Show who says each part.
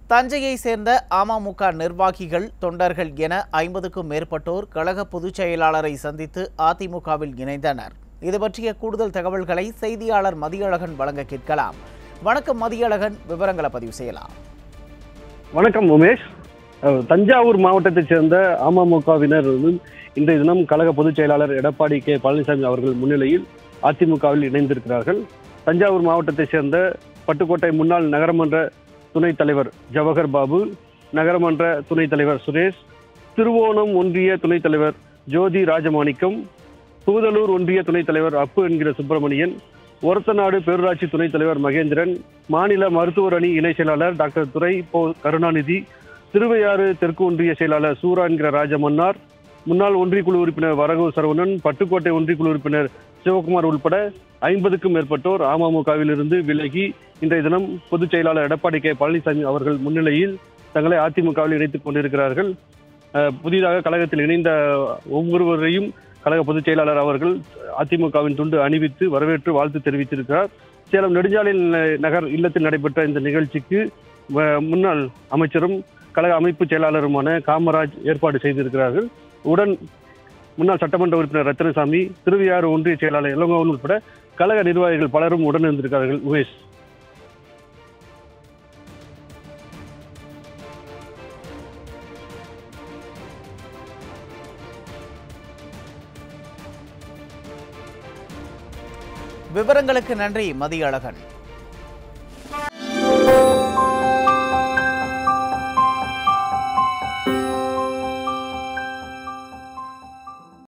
Speaker 1: தஞ்சையை சேர்ந்த அமமுக நிர்வாகிகள் தொண்டர்கள் என ஐம்பதுக்கும் மேற்பட்டோர் கழக பொதுச் செயலாளரை சந்தித்து அதிமுகவில் இணைந்தனர் இது பற்றிய கூடுதல் தகவல்களை செய்தியாளர் மதியழகன் வழங்க கேட்கலாம் வணக்கம் மதியழகன் விவரங்களை பதிவு செய்யலாம்
Speaker 2: வணக்கம் உமேஷ் அஹ், தஞ்சாவூர் மாவட்டத்தைச் சேர்ந்த அமமுகவினர் வந்து இன்றைய தினம் கழக பொதுச் செயலாளர் எடப்பாடி கே பழனிசாமி அவர்கள் முன்னிலையில் அதிமுகவில் இணைந்திருக்கிறார்கள் தஞ்சாவூர் மாவட்டத்தைச் சேர்ந்த பட்டுக்கோட்டை முன்னாள் நகரமன்ற துணைத் தலைவர் ஜவஹர் பாபு நகரமன்ற துணைத் தலைவர் சுரேஷ் திருவோணம் ஒன்றிய துணைத் தலைவர் ஜோதி ராஜமாணிக்கம் பூதலூர் ஒன்றிய துணைத் தலைவர் அப்பு என்கிற சுப்பிரமணியன் ஒரத்தநாடு பேரூராட்சி துணைத் தலைவர் மகேந்திரன் மாநில மருத்துவர் அணி இணை செயலாளர் டாக்டர் துரை போ கருணாநிதி திருவையாறு தெற்கு ஒன்றிய செயலாளர் சூரா என்கிற ராஜமன்னார் முன்னாள் ஒன்றிய குழு உறுப்பினர் வரகு சரவணன் பட்டுக்கோட்டை ஒன்றிய குழு உறுப்பினர் சிவகுமார் உள்பட ஐம்பதுக்கும் மேற்பட்டோர் அமமுகவிலிருந்து விலகி இன்றைய தினம் பொதுச் செயலாளர் எடப்பாடி கே பழனிசாமி அவர்கள் முன்னிலையில் தங்களை அதிமுகவில் இணைத்துக் கொண்டிருக்கிறார்கள் அஹ், புதிதாக கழகத்தில் இணைந்த ஒவ்வொருவரையும் கழக பொதுச் செயலாளர் அவர்கள் அதிமுகவின் துண்டு அணிவித்து வரவேற்று வாழ்த்து தெரிவித்திருக்கிறார் சேலம் நெடுஞ்சாலை நகர் இல்லத்தில் நடைபெற்ற இந்த நிகழ்ச்சிக்கு அஹ், முன்னாள் அமைச்சரும் கழக அமைப்பு செயலாளருமான காமராஜ் ஏற்பாடு செய்திருக்கிறார்கள் உடன் முன்னாள் சட்டமன்ற உறுப்பினர் ரத்தினசாமி திருவையாறு ஒன்றிய செயலாளர் இளங்கோவன் உட்பட கழக நிர்வாகிகள் பலரும் உடன் இருந்திருக்கிறார்கள் உமேஷ்
Speaker 1: விவரங்களுக்கு நன்றி மதியழகன்